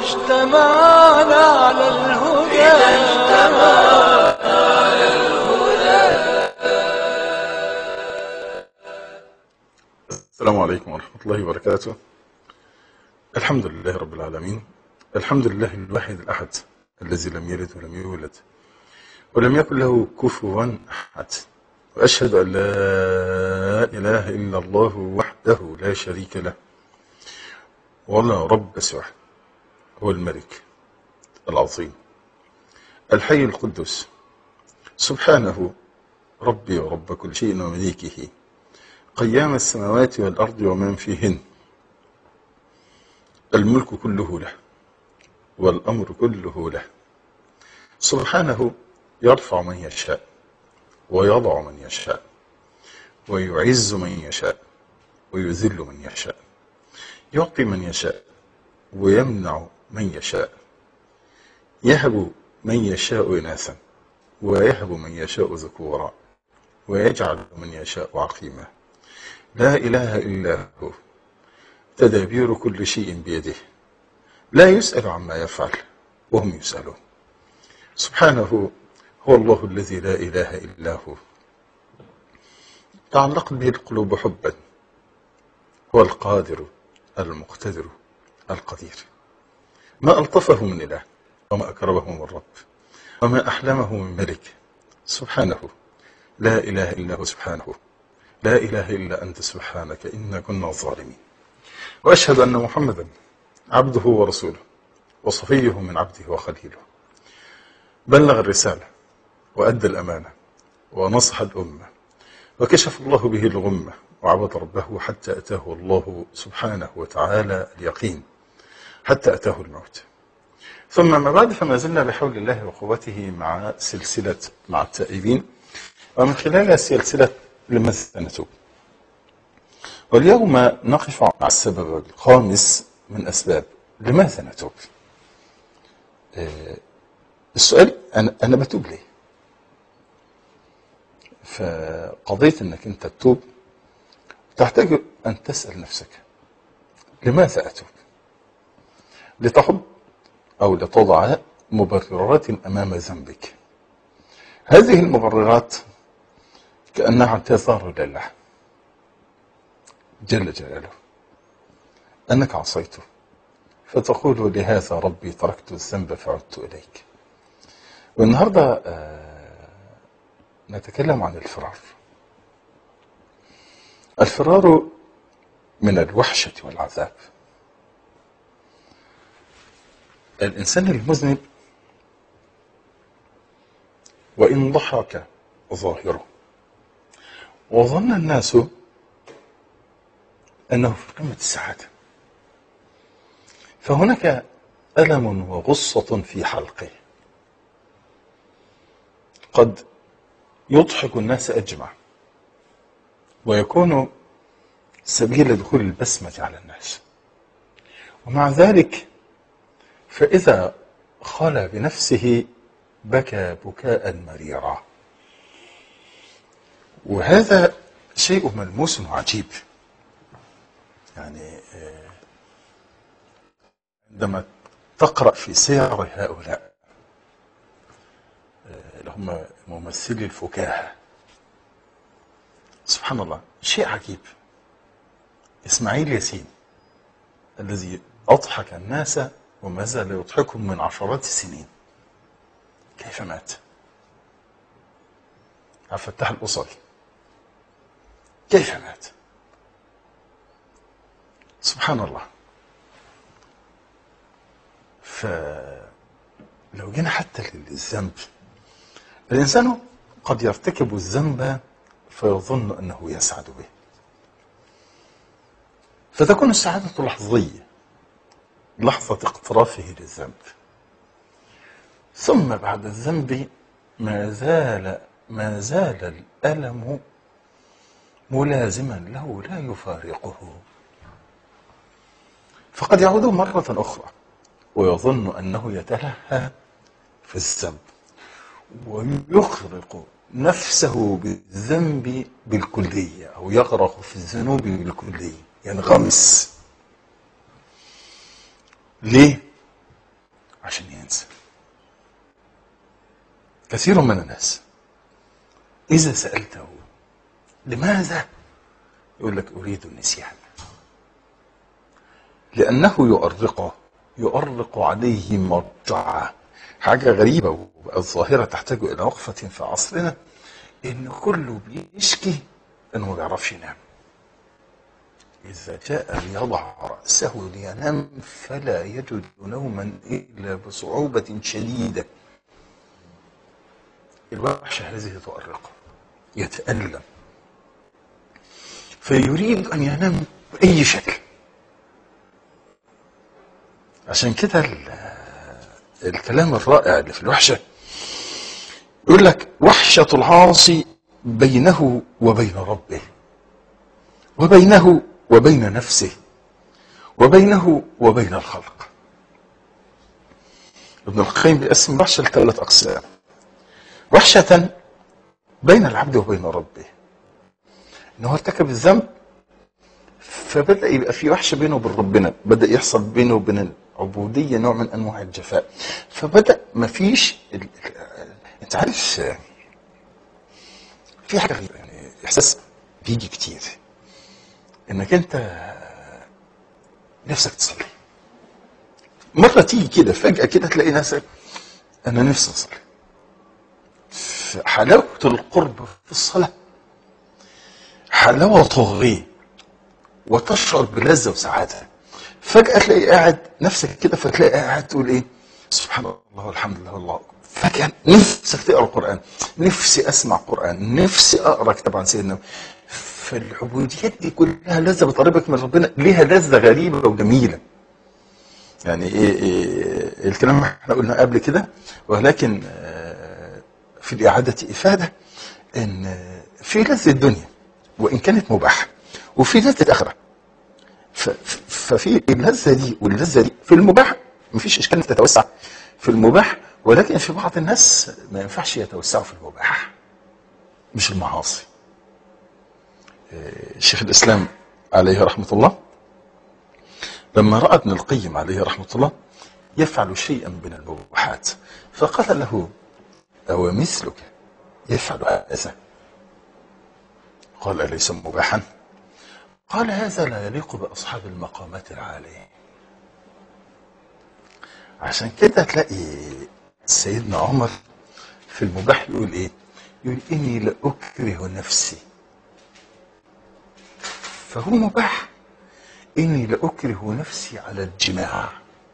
اجتمعنا على الهدى السلام عليكم ورحمة الله وبركاته الحمد لله رب العالمين الحمد لله الواحد الأحد الذي لم يلد ولم يولد ولم يكن له كفوا أحد وأشهد أن لا إله إلا الله وحده لا شريك له ولا رب سواه هو الملك العظيم الحي القدوس سبحانه ربي ورب كل شيء ومليكه قيام السماوات والأرض ومن فيهن الملك كله له والأمر كله له سبحانه يرفع من يشاء ويضع من يشاء ويعز من يشاء ويذل من يشاء يعطي من يشاء ويمنع من يشاء يهب من يشاء إناثا ويهب من يشاء ذكورا ويجعل من يشاء عقيما لا إله إلا هو تدابير كل شيء بيده لا يسأل عما يفعل وهم يسألون سبحانه هو الله الذي لا إله إلا هو تعلقت به القلوب حبا هو القادر المقتدر القدير ما ألطفه من إله وما أكرمه من رب وما أحلمه من ملك سبحانه لا إله إلا هو سبحانه لا إله إلا أنت سبحانك إنا كنا ظالمين وأشهد أن محمدا عبده ورسوله وصفيه من عبده وخليله بلغ الرسالة وأدى الأمانة ونصح الأمة وكشف الله به الغمة وعبد ربه حتى أتاه الله سبحانه وتعالى اليقين حتى أتاه الموت ثم ما بعد فما زلنا بحول الله وقوته مع سلسلة مع التائبين ومن خلالها سلسلة لماذا نتوب واليوم نقف مع السبب الخامس من أسباب لماذا نتوب آه، السؤال أنا, أنا بتوب ليه فقضية أنك أنت تتوب تحتاج أن تسأل نفسك لماذا أتوب لتحب أو لتضع مبررات أمام ذنبك هذه المبررات كأنها اعتذار لله جل جلاله أنك عصيته فتقول لهذا ربي تركت الذنب فعدت إليك والنهاردة آه، نتكلم عن الفرار الفرار من الوحشة والعذاب الإنسان المذنب وإن ضحك ظاهره وظن الناس أنه في قمة السعادة فهناك ألم وغصة في حلقه قد يضحك الناس أجمع ويكون سبيل دخول البسمة على الناس ومع ذلك فإذا خلا بنفسه بكى بكاء مريرا وهذا شيء ملموس وعجيب يعني آه، عندما تقرأ في سير هؤلاء آه، اللي هم ممثلي الفكاهة سبحان الله شيء عجيب إسماعيل ياسين الذي أضحك الناس وما زال يضحكهم من عشرات السنين كيف مات عبد الفتاح الأسري كيف مات سبحان الله فلو جينا حتى للذنب الإنسان قد يرتكب الذنب فيظن أنه يسعد به فتكون السعادة لحظية لحظة اقترافه للذنب ثم بعد الذنب ما زال ما زال الألم ملازما له لا يفارقه فقد يعود مرة أخرى ويظن أنه يتلهى في الذنب ويخرق نفسه بالذنب بالكلية أو يغرق في الذنوب بالكلية ينغمس ليه؟ كثير من الناس إذا سألته لماذا يقول لك أريد النسيان لأنه يؤرقه يؤرق عليه مرجعة حاجة غريبة والظاهرة تحتاج إلى وقفة في عصرنا إن كله بيشكي إنه ما بيعرفش ينام إذا جاء ليضع رأسه لينام فلا يجد نوما إلا بصعوبة شديدة الوحشة هذه تؤرقه يتألم فيريد أن ينام بأي شكل عشان كده ال- الكلام الرائع اللي في الوحشة يقول لك وحشة العاصي بينه وبين ربه وبينه وبين نفسه وبينه وبين الخلق ابن القيم بيقسم الوحشة لثلاث أقسام وحشة بين العبد وبين ربه ان هو ارتكب الذنب فبدا يبقى في وحشه بينه وبين ربنا بدا يحصل بينه وبين العبوديه نوع من انواع الجفاء فبدا ما فيش ال... ال- انت عارف آه، في حاجه غريبه يعني احساس بيجي كتير انك انت نفسك تصلي مره تيجي كده فجاه كده تلاقي نفسك انا نفسي اصلي حلاوه القرب في الصلاه حلاوه طاغيه وتشعر بلذه وسعاده فجاه تلاقي قاعد نفسك كده فتلاقي قاعد تقول ايه سبحان الله والحمد لله والله أكبر. فجاه نفسك تقرا القران نفسي اسمع قران نفسي اقرا كتاب عن سيدنا محمد. فالعبوديات دي كلها لذه بتقربك من ربنا ليها لذه غريبه وجميله يعني ايه, إيه الكلام احنا قلنا قبل كده ولكن آه، في الإعادة إفادة إن آه، في لذة الدنيا وإن كانت مباحة وفي لذة آخرة ف- ف- ففي اللذة دي واللذة دي في المباح مفيش إشكال إنك تتوسع في المباح ولكن في بعض الناس ما ينفعش يتوسعوا في المباح مش المعاصي آه، شيخ الإسلام عليه رحمة الله لما رأى ابن القيم عليه رحمة الله يفعل شيئا من المباحات فقال له أو مثلك يفعل هذا قال أليس مباحا قال هذا لا يليق بأصحاب المقامات العالية عشان كده تلاقي سيدنا عمر في المباح يقول ايه يقول اني لاكره نفسي فهو مباح اني لاكره نفسي على الجماع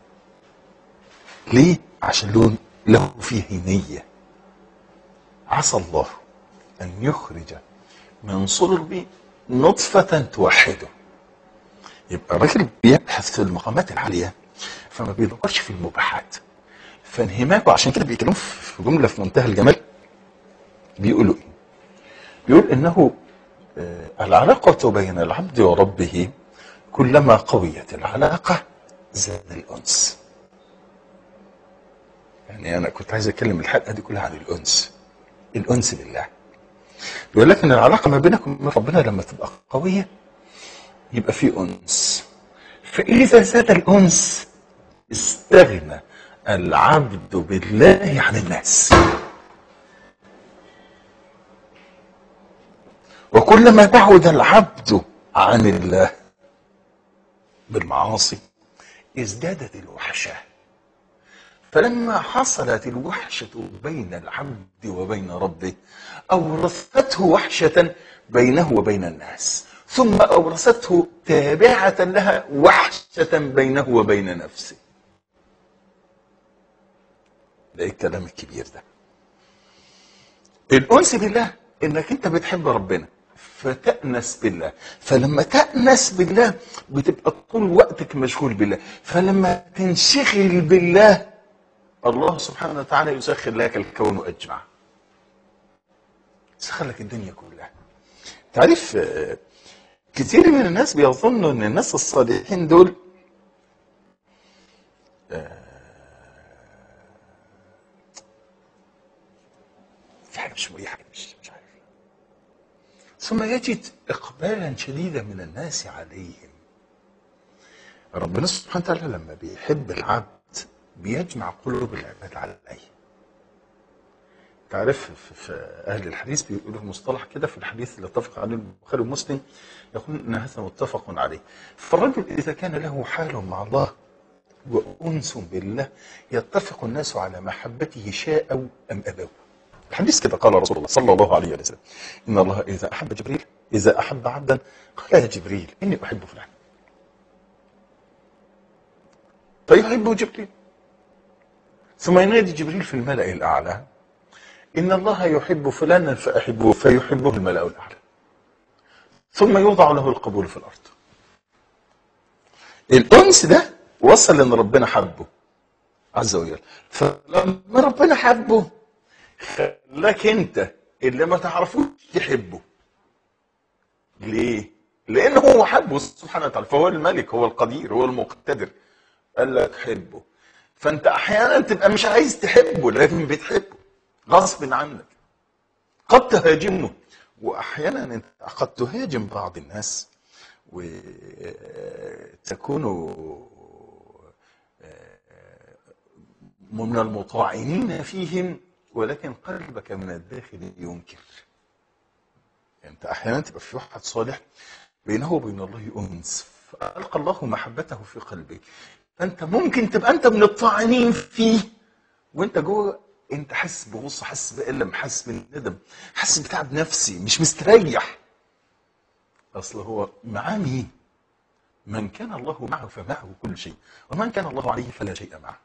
ليه عشان له له فيه نيه عسى الله ان يخرج من صلبي نطفه توحده يبقى الراجل بيبحث في المقامات العاليه فما بيدورش في المباحات فانهماكه عشان كده بيتكلموا في جمله في منتهى الجمال بيقولوا ايه؟ بيقول انه آه، العلاقه بين العبد وربه كلما قويت العلاقه زاد الانس يعني انا كنت عايز اتكلم الحلقه دي كلها عن الانس الانس بالله بيقول لك ان العلاقه ما بينك وبين ربنا لما تبقى قويه يبقى في انس فاذا زاد الانس استغنى العبد بالله عن الناس وكلما بعد العبد عن الله بالمعاصي ازدادت الوحشه فلما حصلت الوحشة بين العبد وبين ربه أورثته وحشة بينه وبين الناس ثم أورثته تابعة لها وحشة بينه وبين نفسه ده إيه الكلام الكبير ده الأنس بالله إنك أنت بتحب ربنا فتأنس بالله فلما تأنس بالله بتبقى طول وقتك مشغول بالله فلما تنشغل بالله الله سبحانه وتعالى يسخر لك الكون اجمع يسخر لك الدنيا كلها تعرف آه، كتير من الناس بيظنوا ان الناس الصالحين دول آه، في حاجه مش مريحه مش مش عارف ثم يجد اقبالا شديدا من الناس عليهم ربنا سبحانه وتعالى لما بيحب العبد بيجمع قلوب العباد عليه تعرف في- في اهل الحديث بيقولوا مصطلح كده في الحديث اللي اتفق عليه البخاري ومسلم يقول ان هذا متفق عليه فالرجل اذا كان له حال مع الله وانس بالله يتفق الناس على محبته شاءوا ام ابوا الحديث كده قال رسول الله صلى الله عليه وسلم ان الله اذا احب جبريل اذا احب عبدا قال يا جبريل اني احب فلان فيحب جبريل ثم ينادي جبريل في الملأ الأعلى إن الله يحب فلانا فأحبه فيحبه الملأ الأعلى ثم يوضع له القبول في الأرض الأنس ده وصل إن ربنا حبه عز وجل فلما ربنا حبه خلاك أنت اللي ما تعرفوش تحبه ليه؟ لأنه هو حبه سبحانه وتعالى فهو الملك هو القدير هو المقتدر قال لك حبه فانت احيانا تبقى مش عايز تحبه لكن بتحبه غصب عنك قد تهاجمه واحيانا انت قد تهاجم بعض الناس وتكون من المطاعنين فيهم ولكن قلبك من الداخل ينكر انت احيانا تبقى في واحد صالح بينه وبين الله انس فالقى الله محبته في قلبك فانت ممكن تبقى انت من الطاعنين فيه وانت جوه انت حاسس بغصه حاسس بألم حاسس بالندم حاسس بتعب نفسي مش مستريح اصل هو معاه مين من كان الله معه فمعه كل شيء ومن كان الله عليه فلا شيء معه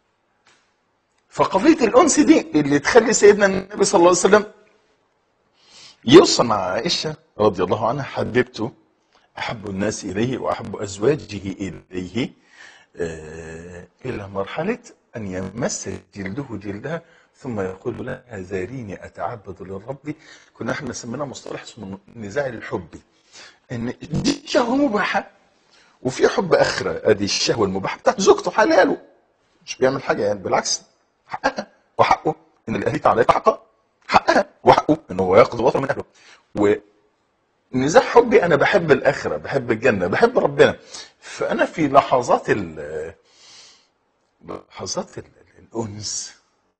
فقضيه الانس دي اللي تخلي سيدنا النبي صلى الله عليه وسلم يوصل مع عائشه رضي الله عنها حبيبته احب الناس اليه واحب ازواجه اليه آه، الى مرحله ان يمس جلده جلدها ثم يقول لها ذاريني اتعبد للرب كنا احنا سميناه مصطلح اسمه النزاع الحبي ان دي شهوه مباحه وفي حب اخره ادي الشهوه المباحه بتاعت زوجته حلاله مش بيعمل حاجه يعني بالعكس حقها وحقه ان اللي اهلت عليه حقها حقها وحقه ان هو ياخذ وطن من اهله ونزاع حبي انا بحب الاخره بحب الجنه بحب ربنا فانا في لحظات ال لحظات ال- ال- الانس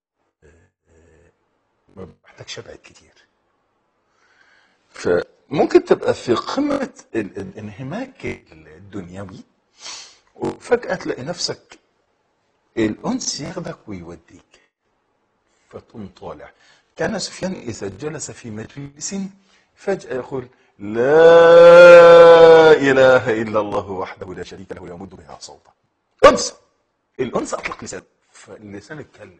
ما بحتاجش ابعد كتير فممكن تبقى في قمه ال- الانهماك الدنيوي وفجاه تلاقي نفسك الانس ياخدك ويوديك فتقوم طالع كان سفيان إذا جلس في مجلس فجأة يقول لا إله إلا الله وحده لا شريك له يمد بها صوتا أنس الأنس أطلق لسان فاللسان اتكلم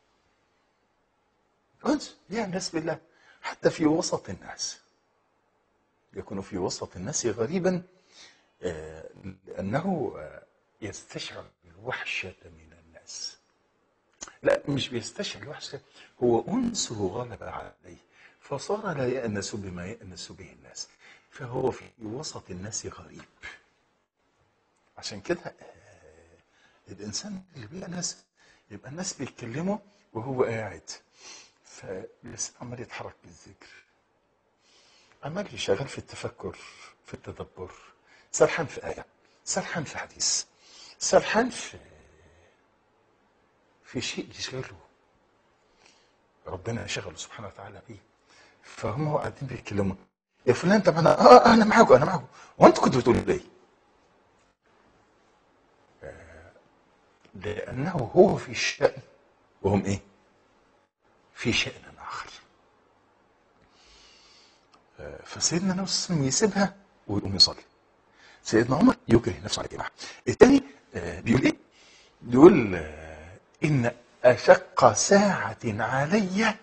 أنس يا الناس بالله حتى في وسط الناس يكون في وسط الناس غريبا آه، لأنه آه، يستشعر الوحشة من الناس لا مش بيستشعر الوحشة هو أنسه غلب عليه فصار لا يأنس بما يأنس به الناس فهو في وسط الناس غريب عشان كده آه، الإنسان اللي بيأنس يبقى الناس بيتكلموا وهو قاعد فلسه عمال يتحرك بالذكر عمال شغال في التفكر في التدبر سرحان في آية سرحان في حديث سرحان في في شيء يشغله ربنا شغله سبحانه وتعالى بيه فهم هو قاعدين بيتكلموا يا فلان طب انا اه انا معاكم انا معاكم وانت كنت بتقول ليه؟ آه، لانه هو في شأن وهم ايه؟ في شأن اخر آه، فسيدنا النبي صلى الله عليه وسلم يسيبها ويقوم يصلي سيدنا عمر يكره نفسه على الجماعه الثاني آه، بيقول ايه؟ بيقول آه، ان اشق ساعه علي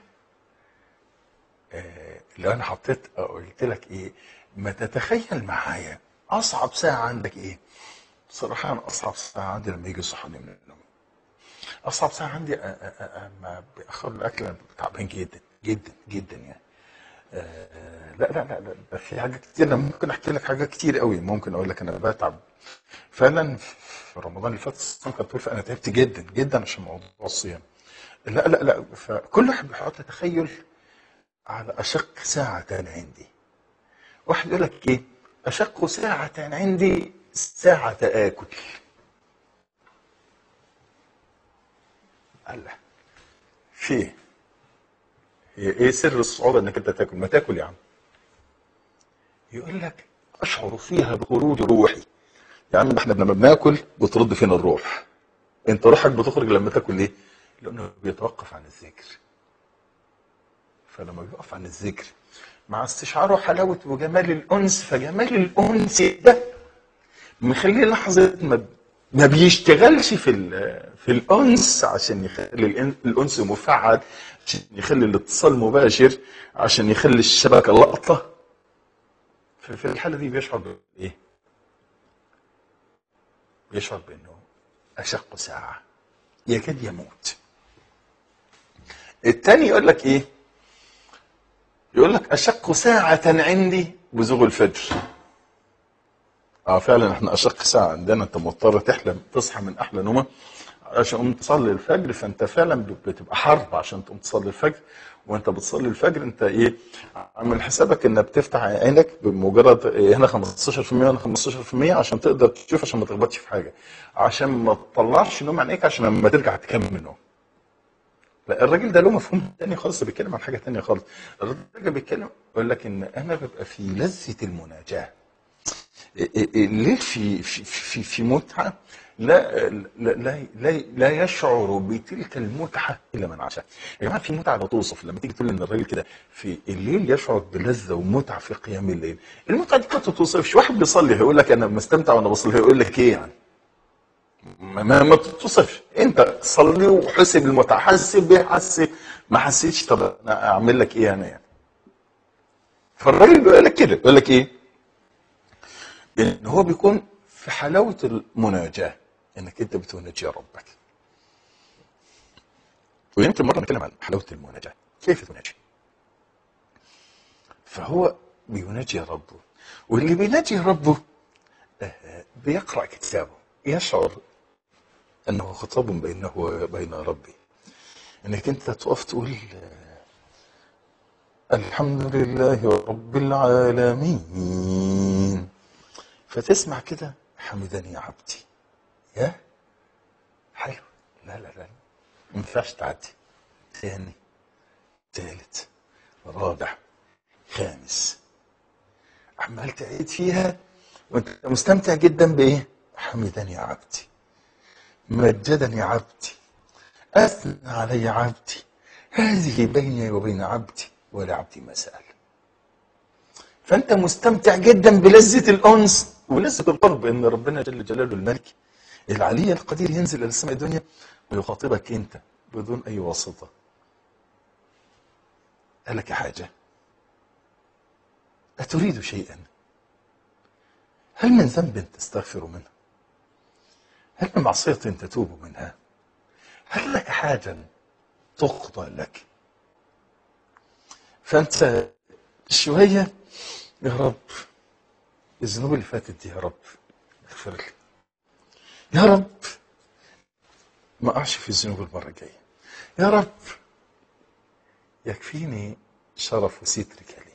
آه، لو انا حطيت آه، قلت لك ايه ما تتخيل معايا اصعب ساعه عندك ايه صراحه أنا اصعب ساعه عندي لما يجي يصحوني من النوم اصعب ساعه عندي آه، آه، آه، ما باخر الاكل أنا تعبان جدا جدا جدا يعني آه، لا لا لا لا ده في حاجات كتير انا ممكن احكي لك حاجات كتير قوي ممكن اقول لك انا بتعب فعلا في رمضان اللي فات الصيام كانت طول فانا تعبت جدا جدا عشان موضوع الصيام لا لا لا فكل واحد بيحط تخيل على اشق ساعه عندي واحد يقول لك ايه اشق ساعه عندي ساعه اكل الله في إيه؟ هي ايه سر الصعوبه انك انت تاكل ما تاكل يا عم يقول لك اشعر فيها بخروج روحي يا عم احنا لما بناكل بترد فينا الروح انت روحك بتخرج لما تاكل ليه لانه بيتوقف عن الذكر فلما بيقف عن الذكر مع استشعاره حلاوه وجمال الانس فجمال الانس ده مخليه لحظه ما ما بيشتغلش في ال- في الانس عشان يخلي الإن- الانس مفعل عشان يخلي الاتصال مباشر عشان يخلي الشبكه لقطه ففي الحاله دي بيشعر بايه؟ بيشعر بانه اشق ساعه يكاد يموت التاني يقول لك ايه؟ يقول لك اشق ساعه عندي بزوغ الفجر اه فعلا احنا اشق ساعه عندنا انت مضطر تحلم تصحى من احلى نومه عشان تقوم تصلي الفجر فانت فعلا بتبقى حرب عشان تقوم تصلي الفجر وانت بتصلي الفجر انت ايه عامل حسابك انك بتفتح عينك بمجرد إيه هنا 15% هنا 15% عشان تقدر تشوف عشان ما تخبطش في حاجه عشان ما تطلعش نوم عينيك عشان لما ترجع تكمل نوم لا الراجل ده له مفهوم تاني خالص بيتكلم عن حاجه تانية خالص الراجل بيتكلم يقول لك ان انا ببقى في لذه المناجاه ليه في في في, في متعه لا لا لا لا, لا يشعر بتلك المتعه الا من عاشها. يا جماعه في متعه لا توصف لما تيجي تقول ان الراجل كده في الليل يشعر بلذه ومتعه في قيام الليل. المتعه دي ما تتوصفش، واحد بيصلي هيقول لك انا مستمتع وانا بصلي هيقول لك ايه يعني؟ ما ما, ما تتوصفش، انت صلي وحسب المتعه، حسب بيه حسب ما حسيتش طب انا اعمل لك ايه انا يعني؟ فالراجل بيقول لك كده بيقول لك ايه؟ ان هو بيكون في حلاوه المناجاه انك انت بتناجي ربك ويمكن مره نتكلم عن حلاوه المناجاه كيف تناجي فهو بيناجي ربه واللي بيناجي ربه آه، بيقرا كتابه يشعر انه خطاب بينه وبين ربي انك انت تقف تقول آه، الحمد لله رب العالمين فتسمع كده حمدني عبدي يا حلو لا لا لا ما ينفعش تعدي تاني تالت رابع خامس عمال تعيد فيها وانت مستمتع جدا بايه حمدني عبدي مجدني عبدي اثنى علي عبدي هذه بيني وبين عبدي ولعبدي ما سال فانت مستمتع جدا بلذه الانس ولذه القرب ان ربنا جل جلاله الملك العلي القدير ينزل الى السماء الدنيا ويخاطبك انت بدون اي واسطه قال لك حاجه اتريد شيئا هل من ذنب تستغفر منه هل من معصيه تتوب منها هل لك حاجه تقضى لك فانت شويه يا رب الذنوب اللي فاتت دي يا رب اغفر لي يا رب ما اقعش في الذنوب المره الجايه يا رب يكفيني شرف سترك لي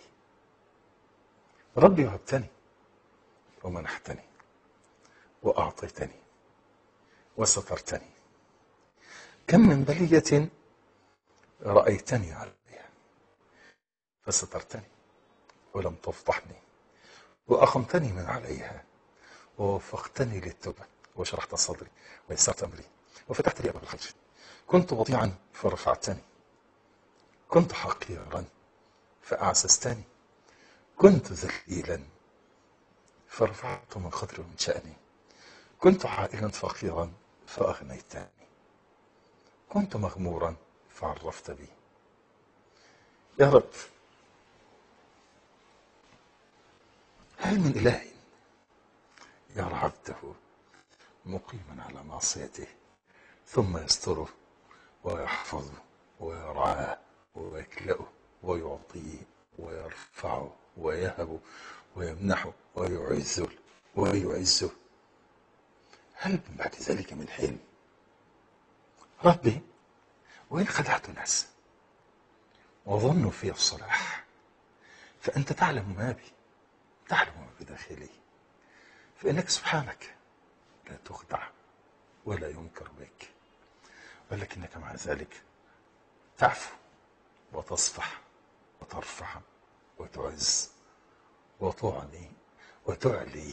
ربي وهبتني ومنحتني واعطيتني وسترتني كم من بليه رايتني عليها فسترتني ولم تفضحني وأقمتني من عليها ووفقتني للتوبة وشرحت صدري ويسرت أمري وفتحت لي أبواب الخير كنت وضيعا فرفعتني كنت حقيرا فأعززتني كنت ذليلا فرفعت من قدري ومن شأني كنت عائلا فقيرا فأغنيتني كنت مغمورا فعرفت بي يا رب هل من إله يرى عبده مقيما على معصيته ثم يستره ويحفظه ويرعاه ويكلأه ويعطيه ويرفعه ويهبه ويمنحه ويعزه ويعزه هل من بعد ذلك من حلم ربي وإن خدعت الناس وظنوا في الصلاح فأنت تعلم ما بي تعلم ما بداخلي فإنك سبحانك لا تخدع ولا ينكر بك ولكنك مع ذلك تعفو وتصفح وترفع وتعز وتعني وتعلي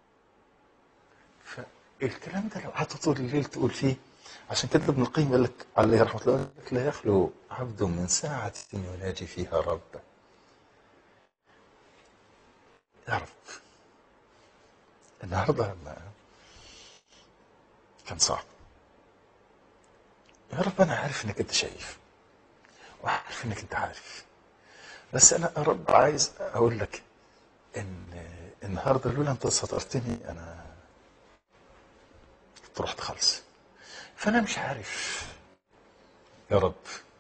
فالكلام ده لو قعدت طول الليل تقول فيه عشان كده ابن القيم قال لك عليه رحمه الله قال لك لا يخلو عبد من ساعة يناجي فيها ربه يا رب النهارده لما كان صعب يا رب انا عارف انك انت شايف وعارف انك انت عارف بس انا يا رب عايز اقول لك ان النهارده لولا انت سترتني انا كنت رحت خالص فانا مش عارف يا رب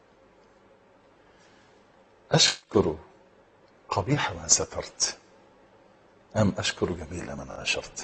اشكر قبيح من سترت ام اشكر جميل من نشرت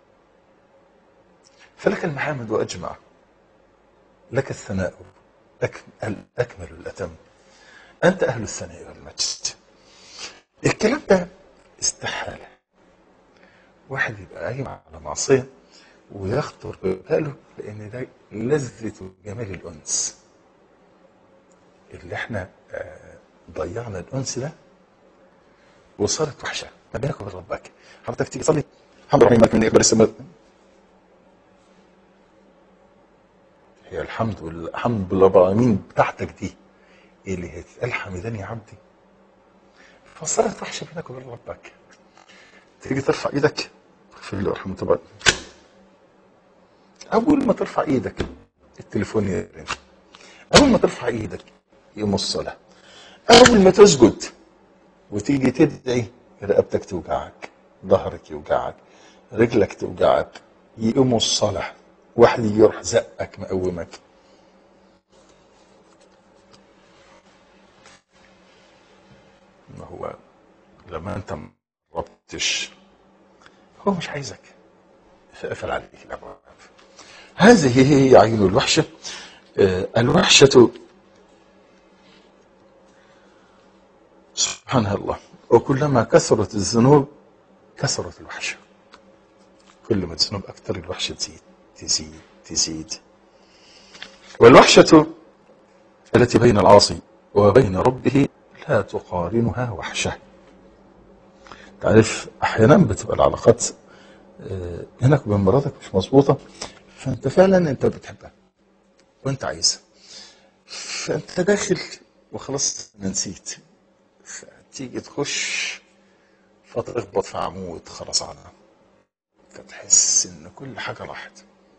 فلك المحامد واجمع لك الثناء أك- الاكمل الاتم انت اهل الثناء والمجد الكلام ده استحاله واحد يبقى قايم على معصيه ويخطر بباله لان ده لذة جمال الانس اللي احنا آه، ضيعنا الانس ده وصارت وحشه ما بينك وبين ربك حضرتك تيجي تصلي الحمد لله مالك من يقبل السماء هي الحمد لله الحمد لله العالمين بتاعتك دي اللي هتتقال حمدان يا عبدي فصارت وحشه بينك وبين ربك تيجي ترفع ايدك اغفر لي وارحمه تبارك اول ما ترفع ايدك التليفون يرن اول ما ترفع ايدك يقوم الصلاه اول ما تسجد وتيجي تدعي رقبتك توجعك ظهرك يوجعك رجلك توجعك يقوموا الصلاة واحد يروح زقك مقومك ما هو لما انت ما ربطش هو مش عايزك فقفل عليك الابواب هذه هي عين الوحشه آه، الوحشه سبحان الله وكلما كثرت الذنوب كثرت الوحشة كل ما الذنوب أكثر الوحشة تزيد تزيد تزيد والوحشة التي بين العاصي وبين ربه لا تقارنها وحشة تعرف أحيانا بتبقى العلاقات آه، بينك وبين مراتك مش مظبوطة فأنت فعلا أنت بتحبها وأنت عايزها فأنت داخل وخلاص أنا نسيت فتيجي تخش فتخبط في عمود خرسانة فتحس ان كل حاجة راحت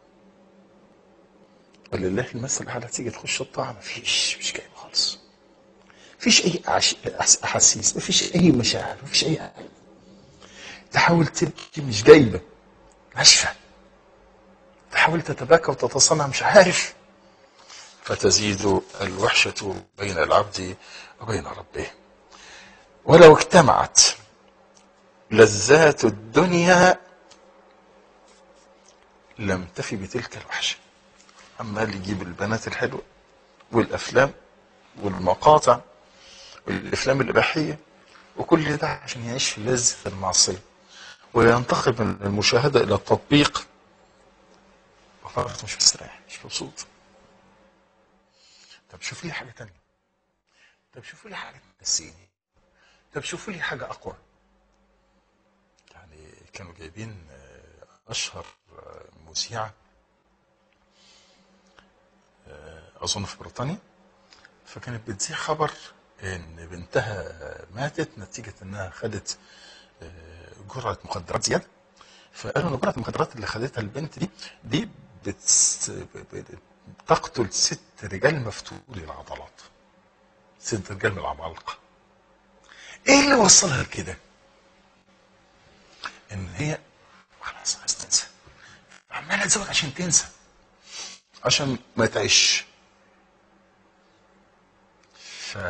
ولله المثل الاعلى تيجي تخش الطاعة مفيش مش جايب خالص مفيش اي أعش- أحس- احاسيس مفيش اي مشاعر مفيش اي حاجة تحاول تبكي مش جايبة ناشفة تحاول تتباكى وتتصنع مش عارف فتزيد الوحشة بين العبد وبين ربه ولو اجتمعت لذات الدنيا لم تفي بتلك الوحشة عمال يجيب البنات الحلوة والأفلام والمقاطع والأفلام الإباحية وكل ده عشان يعيش في لذة المعصية وينتقل من المشاهدة إلى التطبيق وبرضه مش مستريح مش مبسوط طب شوف لي حاجة تانية طب شوفوا لي حاجة تنسيني طب شوفوا لي حاجة أقوى يعني كانوا جايبين آه، أشهر آه، مذيعة آه، أظن في بريطانيا فكانت بتذيع خبر إن بنتها ماتت نتيجة إنها خدت آه، جرعة مخدرات زيادة فقالوا إن جرعة المخدرات اللي خدتها البنت دي دي بتس- ب- ب- تقتل ست رجال مفتولي العضلات ست رجال من العمالقة ايه اللي وصلها لكده ان هي خلاص عايز تنسى عماله تزود عشان تنسى عشان ما تعيش ف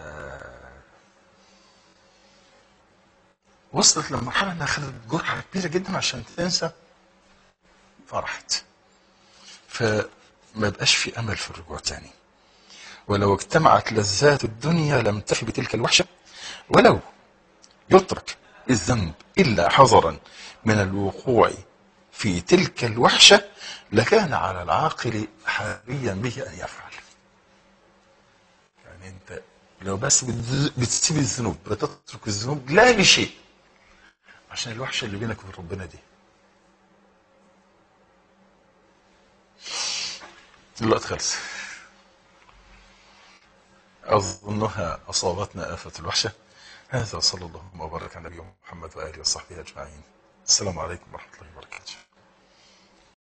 وصلت لمرحله انها خدت جرعه كبيره جدا عشان تنسى فرحت فما بقاش في امل في الرجوع تاني ولو اجتمعت لذات الدنيا لم تفي بتلك الوحشه ولو يترك الذنب الا حذرا من الوقوع في تلك الوحشه لكان على العاقل حريا به ان يفعل. يعني انت لو بس بتز- بتسيب الذنوب بتترك الذنوب لا لشيء عشان الوحشة اللي بينك وبين ربنا دي الوقت خلص أظنها أصابتنا آفة الوحشة هذا صلى الله وبارك على نبينا محمد وآله وصحبه أجمعين السلام عليكم ورحمة الله وبركاته